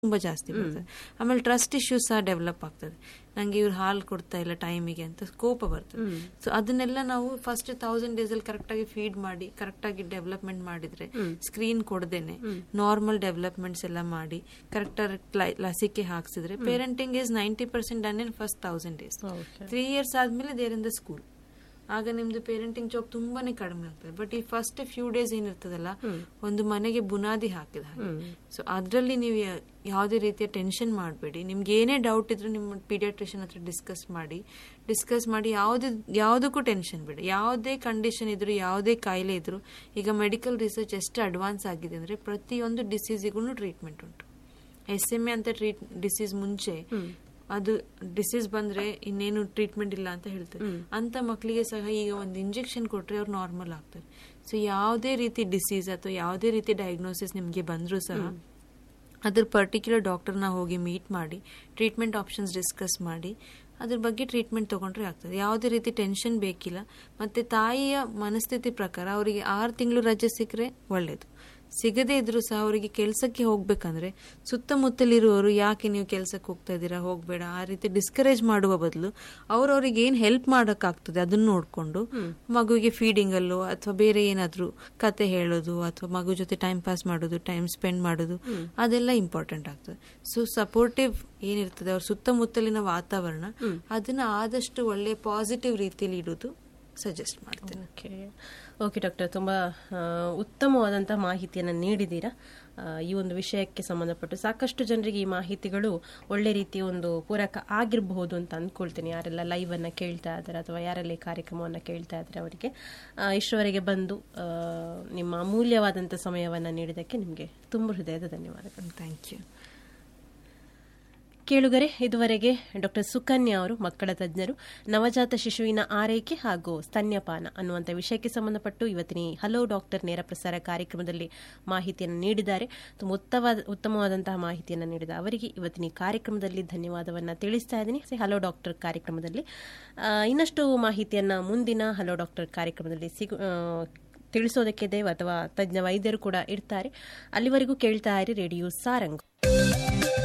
ತುಂಬ ಜಾಸ್ತಿ ಬರ್ತದೆ ಆಮೇಲೆ ಟ್ರಸ್ಟ್ ಇಶ್ಯೂಸ್ ಸಹ ಡೆವಲಪ್ ಆಗ್ತದೆ ನಂಗೆ ಇವ್ರು ಹಾಲು ಕೊಡ್ತಾ ಇಲ್ಲ ಟೈಮಿಗೆ ಅಂತ ಕೋಪ ಬರ್ತದೆ ಸೊ ಅದನ್ನೆಲ್ಲ ನಾವು ಫಸ್ಟ್ ತೌಸಂಡ್ ಡೇಸ್ ಅಲ್ಲಿ ಕರೆಕ್ಟ್ ಆಗಿ ಫೀಡ್ ಮಾಡಿ ಕರೆಕ್ಟ್ ಆಗಿ ಡೆವಲಪ್ಮೆಂಟ್ ಮಾಡಿದ್ರೆ ಸ್ಕ್ರೀನ್ ಕೊಡದೇನೆ ನಾರ್ಮಲ್ ಡೆವಲಪ್ಮೆಂಟ್ಸ್ ಎಲ್ಲ ಮಾಡಿ ಕರೆಕ್ಟ್ ಲಸಿಕೆ ಹಾಕ್ಸಿದ್ರೆ parenting is ninety percent done in first thousand days three years ಆದ್ಮೇಲೆ ದೇರ್ ಇನ್ ದ ಸ್ಕೂಲ್ ಆಗ ನಿಮ್ದು ಪೇರೆಂಟಿಂಗ್ ಜಾಬ್ ತುಂಬಾನೇ ಕಡಿಮೆ ಆಗ್ತದೆ ಬಟ್ ಈ ಫಸ್ಟ್ ಫ್ಯೂ ಡೇಸ್ ಏನಿರ್ತದಲ್ಲ ಒಂದು ಮನೆಗೆ ಬುನಾದಿ ಹಾಕಿದ ಹಾಗೆ ಸೊ ಅದರಲ್ಲಿ ನೀವು ಯಾ- ಯಾವುದೇ ರೀತಿಯ ಟೆನ್ಷನ್ ಮಾಡಬೇಡಿ ನಿಮ್ಗೆ ಏನೇ ಡೌಟ್ ಇದ್ರೂ ನಿಮ್ಮ ಪೀಡಿಯಾಟ್ರಿಷನ್ ಹತ್ರ ಡಿಸ್ಕಸ್ ಮಾಡಿ ಡಿಸ್ಕಸ್ ಮಾಡಿ ಯಾವುದೇ ಯಾವುದಕ್ಕೂ ಟೆನ್ಷನ್ ಬೇಡ ಯಾವುದೇ ಕಂಡೀಷನ್ ಇದ್ರು ಯಾವುದೇ ಕಾಯಿಲೆ ಇದ್ರು ಈಗ ಮೆಡಿಕಲ್ ರಿಸರ್ಚ್ ಎಷ್ಟು ಅಡ್ವಾನ್ಸ್ ಆಗಿದೆ ಅಂದ್ರೆ ಪ್ರತಿಯೊಂದು ಡಿಸೀಸಿಗೂ ಟ್ರೀಟ್ಮೆಂಟ್ ಉಂಟು ಎಸ್ ಎಮ್ ಎ ಅಂತ ಟ್ರೀಟ್ ಡಿಸೀಸ್ ಮುಂಚೆ ಅದು ಡಿಸೀಸ್ ಬಂದ್ರೆ ಇನ್ನೇನು ಟ್ರೀಟ್ಮೆಂಟ್ ಇಲ್ಲ ಅಂತ ಹೇಳ್ತಾರೆ ಅಂತ ಮಕ್ಕಳಿಗೆ ಸಹ ಈಗ ಒಂದು ಇಂಜೆಕ್ಷನ್ ಕೊಟ್ರೆ ಅವ್ರು ನಾರ್ಮಲ್ ಆಗ್ತಾರೆ ಸೊ ಯಾವುದೇ ರೀತಿ ಡಿಸೀಸ್ ಅಥವಾ ಯಾವುದೇ ರೀತಿ ಡಯಾಗ್ನೋಸಿಸ್ ನಿಮಗೆ ಬಂದರೂ ಸಹ ಅದ್ರ ಪರ್ಟಿಕ್ಯುಲರ್ ಡಾಕ್ಟರ್ನ ಹೋಗಿ ಮೀಟ್ ಮಾಡಿ ಟ್ರೀಟ್ಮೆಂಟ್ ಆಪ್ಷನ್ಸ್ ಡಿಸ್ಕಸ್ ಮಾಡಿ ಅದ್ರ ಬಗ್ಗೆ ಟ್ರೀಟ್ಮೆಂಟ್ ತಗೊಂಡ್ರೆ ಆಗ್ತದೆ ಯಾವುದೇ ರೀತಿ ಟೆನ್ಷನ್ ಬೇಕಿಲ್ಲ ಮತ್ತೆ ತಾಯಿಯ ಮನಸ್ಥಿತಿ ಪ್ರಕಾರ ಅವರಿಗೆ ಆರು ತಿಂಗಳು ರಜೆ ಸಿಕ್ಕರೆ ಒಳ್ಳೇದು ಸಿಗದೇ ಇದ್ರೂ ಸಹ ಅವರಿಗೆ ಕೆಲಸಕ್ಕೆ ಹೋಗ್ಬೇಕಂದ್ರೆ ಸುತ್ತಮುತ್ತಲಿರುವವರು ಯಾಕೆ ನೀವು ಕೆಲಸಕ್ಕೆ ಹೋಗ್ತಾ ಇದ್ದೀರಾ ಹೋಗ್ಬೇಡ ಆ ರೀತಿ ಡಿಸ್ಕರೇಜ್ ಮಾಡುವ ಬದಲು ಅವ್ರವ್ರಿಗೆ ಏನ್ ಹೆಲ್ಪ್ ಮಾಡೋಕ್ಕಾಗ್ತದೆ ಅದನ್ನ ನೋಡ್ಕೊಂಡು ಮಗುವಿಗೆ ಫೀಡಿಂಗ್ ಅಲ್ಲೋ ಅಥವಾ ಬೇರೆ ಏನಾದ್ರೂ ಕತೆ ಹೇಳೋದು ಅಥವಾ ಮಗು ಜೊತೆ ಟೈಮ್ ಪಾಸ್ ಮಾಡೋದು ಟೈಮ್ ಸ್ಪೆಂಡ್ ಮಾಡೋದು ಅದೆಲ್ಲ ಇಂಪಾರ್ಟೆಂಟ್ ಆಗ್ತದೆ ಸೊ ಸಪೋರ್ಟಿವ್ ಏನಿರ್ತದೆ ಅವ್ರ ಸುತ್ತಮುತ್ತಲಿನ ವಾತಾವರಣ ಅದನ್ನ ಆದಷ್ಟು ಒಳ್ಳೆ ಪಾಸಿಟಿವ್ ರೀತಿಯಲ್ಲಿ ಇಡೋದು ಸಜೆಸ್ಟ್ ಮಾಡ್ತೇನೆ ಓಕೆ ಓಕೆ ಡಾಕ್ಟರ್ ತುಂಬ ಉತ್ತಮವಾದಂತಹ ಮಾಹಿತಿಯನ್ನು ನೀಡಿದ್ದೀರಾ ಆ, ಈ ಒಂದು ವಿಷಯಕ್ಕೆ ಸಂಬಂಧಪಟ್ಟು ಸಾಕಷ್ಟು ಜನರಿಗೆ ಈ ಮಾಹಿತಿಗಳು ಒಳ್ಳೆ ರೀತಿಯ ಒಂದು ಪೂರಕ ಆಗಿರಬಹುದು ಅಂತ ಅಂದ್ಕೊಳ್ತೀನಿ ಯಾರೆಲ್ಲ ಲೈವ್ ಅನ್ನ ಕೇಳ್ತಾ ಇದ್ದಾರೆ ಅಥವಾ ಯಾರೆಲ್ಲ ಈ ಕಾರ್ಯಕ್ರಮವನ್ನು ಕೇಳ್ತಾ ಇದ್ದಾರೆ ಅವರಿಗೆ ಆ, ಇಷ್ಟರವರೆಗೆ ಬಂದು ಆ, ನಿಮ್ಮ ಅಮೂಲ್ಯವಾದಂಥ ಸಮಯವನ್ನು ನೀಡಿದ್ದಕ್ಕೆ ನಿಮಗೆ ತುಂಬ ಹೃದಯದ ಧನ್ಯವಾದಗಳು ಥ್ಯಾಂಕ್ ಯು ಕೇಳುಗರೆ ಇದುವರೆಗೆ ಡಾಕ್ಟರ್ ಸುಕನ್ಯಾ ಅವರು ಮಕ್ಕಳ ತಜ್ಞರು ನವಜಾತ ಶಿಶುವಿನ ಆರೈಕೆ ಹಾಗೂ ಸ್ತನ್ಯಪಾನ ಅನ್ನುವಂಥ ವಿಷಯಕ್ಕೆ ಸಂಬಂಧಪಟ್ಟು ಇವತ್ತಿನ ಈ ಹಲೋ ಡಾಕ್ಟರ್ ನೇರ ಪ್ರಸಾರ ಕಾರ್ಯಕ್ರಮದಲ್ಲಿ ಮಾಹಿತಿಯನ್ನು ನೀಡಿದ್ದಾರೆ ತುಂಬ ಉತ್ತಮವಾದ ಉತ್ತಮವಾದಂತಹ ಮಾಹಿತಿಯನ್ನು ನೀಡಿದ ಅವರಿಗೆ ಇವತ್ತಿನ ಈ ಕಾರ್ಯಕ್ರಮದಲ್ಲಿ ಧನ್ಯವಾದವನ್ನು ತಿಳಿಸ್ತಾ ಇದ್ದೀನಿ ಸೊ ಹಲೋ ಡಾಕ್ಟರ್ ಕಾರ್ಯಕ್ರಮದಲ್ಲಿ ಆ, ಇನ್ನಷ್ಟು ಮಾಹಿತಿಯನ್ನು ಮುಂದಿನ ಹಲೋ ಡಾಕ್ಟರ್ ಕಾರ್ಯಕ್ರಮದಲ್ಲಿ ಸಿಗು ಆ, ತಿಳಿಸೋದಕ್ಕೆ ದೇವ್ ಅಥವಾ ತಜ್ಞ ವೈದ್ಯರು ಕೂಡ ಇರ್ತಾರೆ ಅಲ್ಲಿವರೆಗೂ ಕೇಳ್ತಾ ಇರಿ ರೇಡಿಯೋ ಸಾರಂಗ್